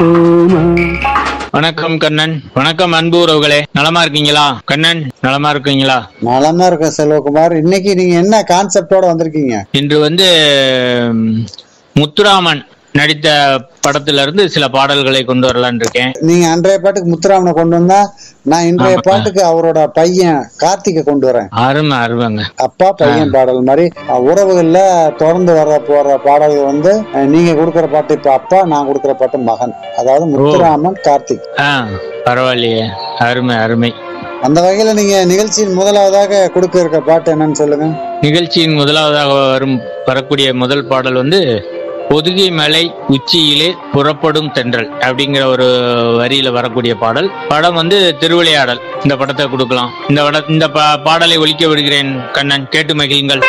வணக்கம் கண்ணன் வணக்கம் அன்பு உறவுகளே நலமா இருக்கீங்களா கண்ணன் நலமா இருக்கீங்களா நலமா இருக்கேன் செல்வகுமார் இன்னைக்கு நீங்க என்ன கான்செப்டோட வந்திருக்கீங்க இன்று வந்து ம், முத்துராமன் நடித்த படத்துல இருந்து சில பாடல்களை கொண்டு வரலான் இருக்கேன் நீங்க அன்றைய பாட்டுக்கு முத்துராமனை கொண்டு வந்தா நான் இன்றைய ஆமா. பாட்டுக்கு அவரோட பையன் கார்த்திகை கொண்டு வரேன் அருமை அருமைங்க அப்பா பையன் பாடல் மாதிரி அஹ், உறவுகள்ல தொடர்ந்து வர போற பாடல்கள் வந்து அஹ், நீங்க கொடுக்கிற பாட்டு இப்ப அப்பா நான் கொடுக்கிற பாட்டு மகன் அதாவது முத்துராமன் கார்த்திக் ஆ பரவாயில்லையே அருமை அருமை அந்த வகையில நீங்க நிகழ்ச்சியின் முதலாவதாக கொடுக்க இருக்க பாட்டு என்னன்னு சொல்லுங்க நிகழ்ச்சியின் முதலாவதாக வரும் வரக்கூடிய முதல் பாடல் வந்து பொதுகை மலை உச்சியிலே புறப்படும் தென்றல் அப்படிங்கிற ஒரு வரியில வரக்கூடிய பாடல் படம் வந்து திருவிளையாடல் இந்த படத்தை கொடுக்கலாம் இந்த பட இந்த பா- பாடலை ஒலிக்க விடுகிறேன் கண்ணன் கேட்டு மகிழுங்கள்